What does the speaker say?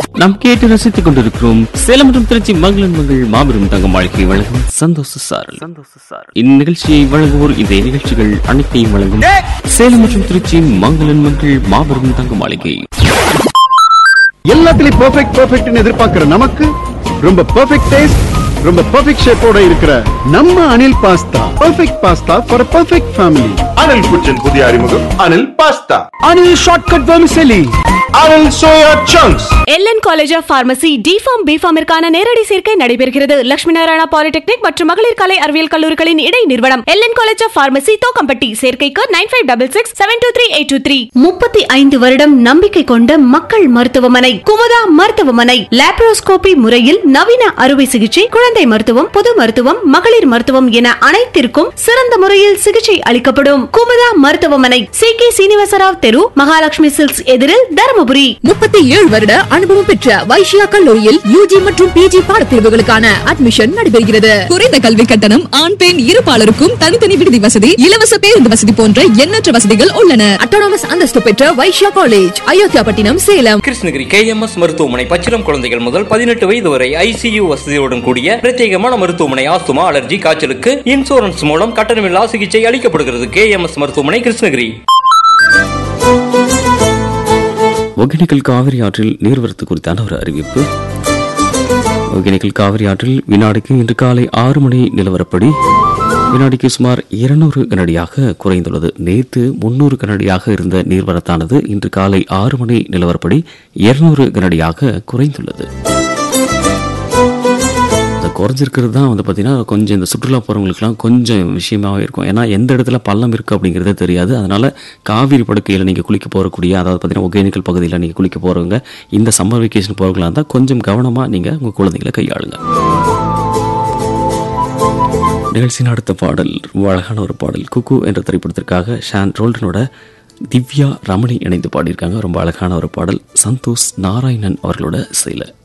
நாம் கேட்டு ரசித்துக் கொண்டிருக்கிறோம் சேலம் மற்றும் திருச்சி மங்களன் மங்கள் மாபெரும் தங்க மாளிகை வழங்கும் சந்தோஷ சாரல் இந்நிகழ்ச்சியை வழங்குவோர் இந்த நிகழ்ச்சிகள் அனைத்தையும் வழங்கும் சேலம் மற்றும் திருச்சி மங்களன் மங்கள் மாபெரும் தங்க மாளிகை எல்லாத்துலயும் பெர்ஃபெக்ட் பெர்ஃபெக்ட்னு எதிர்பார்க்கிற நமக்கு ரொம்ப பெர்ஃபெக்ட் டேஸ்ட் ரொம்ப பெர்ஃபெக்ட் ஷேப்போட இருக்கிற நம்ம Anil pasta perfect pasta for perfect family Anil குச்சன் புதிய அறிமுகம் Anil pasta Anil shortcut vermicelli Anil soya chunks LN college of pharmacy D Pharm பிஃபார்மிற்கான நேரடி சேர்க்கை நடைபெறுகிறது லட்சுமி நாராயணா பாலிடெக்னிக் மற்றும் மகளிர் கலை அறிவியல் கல்லூரிகளின் இடை நிறுவனம் LN college of pharmacy Thokkampatti சேர்க்கைக்கு nine five double six seven two three eight two three முப்பத்தி ஐந்து வருடம் நம்பிக்கை கொண்ட மக்கள் மருத்துவமனை குமுதா மருத்துவமனை லாப்ரோஸ்கோபி முறையில் நவீன அறுவை சிகிச்சை குழந்தை மருத்துவம் பொது மருத்துவம் மகளிர் மருத்துவம் என அனைத்திற்கும் சிறந்த முறையில் சிகிச்சை அளிக்கப்படும் குமுதா மருத்துவமனை சி கே சீனிவாசராவ் தெரு மகாலட்சுமி சில்க்ஸ் எதிரில் தருமபுரி முப்பத்தி ஏழு வருட அனுபவம் பெற்ற வைஷ்யா கல்லூரியில் யூஜி மற்றும் பிஜி பாடப்பிரிவுகளுக்கான அட்மிஷன் நடைபெறுகிறது குறைந்த கல்வி கட்டணம் ஆண் பெண் இருபாலருக்கும் தனித்தனி விடுதி வசதி இலவச பேருந்து வசதி போன்ற எண்ணற்ற வசதிகள் உள்ளன அட்டானமஸ் அந்தஸ்து பெற்ற வைஷ்யா காலேஜ் அயோத்தியாபட்டினம் சேலம் கிருஷ்ணகிரி கேஎம்எஸ் மருத்துவமனை பச்சிளம் குழந்தைகள் முதல் பதினெட்டு வயது வரை ஐசியு வசதியுடன் கூடிய பிரத்யேகமான மருத்துவமனை ஆஸ்துமா அலர்ஜி காய்ச்சலுக்கு இன்சூரன்ஸ் மூலம் கட்டணமில்லா சிகிச்சை அளிக்கப்படுகிறது கேஎம்எஸ் மருத்துவமனை கிருஷ்ணகிரி ஒகேனக்கல் காவிரி ஆற்றில் நீர்வரத்து குறித்தான ஒரு அறிவிப்பு ஒகேனக்கல் காவிரி ஆற்றில் வினாடிக்கு இன்று காலை ஆறு மணி நிலவரப்படி வினாடிக்கு சுமார் இருநூறு கனடியாக குறைந்துள்ளது நேற்று முன்னூறு கனடியாக இருந்த நீர்வரத்தானது இன்று காலை ஆறு மணி நிலவரப்படி இருநூறு கனடியாக குறைந்துள்ளது இந்த குறைஞ்சிருக்கிறது தான் வந்து பார்த்தீங்கன்னா கொஞ்சம் இந்த சுற்றுலா போகிறவங்களுக்குலாம் கொஞ்சம் விஷயமாவே இருக்கும் ஏன்னா எந்த இடத்துல பள்ளம் இருக்குது அப்படிங்கிறதே தெரியாது அதனால் காவிரி படுக்கையில் நீங்கள் குளிக்க போகக்கூடிய அதாவது பார்த்தீங்கன்னா ஒகேனிக்கல் பகுதியில் நீங்கள் குளிக்க போகிறவங்க இந்த சம்மர் வெக்கேஷன் போகிறவங்களா இருந்தால் கொஞ்சம் கவனமாக நீங்கள் உங்கள் குழந்தைகளை கையாளுங்க நிகழ்ச்சியின் அடுத்த பாடல் ரொம்ப அழகான ஒரு பாடல் குக்கு என்ற திரைப்படத்திற்காக ஷான் ரோல்டனோட திவ்யா ரமணி இணைந்து பாடியிருக்காங்க ரொம்ப அழகான ஒரு பாடல் சந்தோஷ் நாராயணன் அவர்களோட இசையில்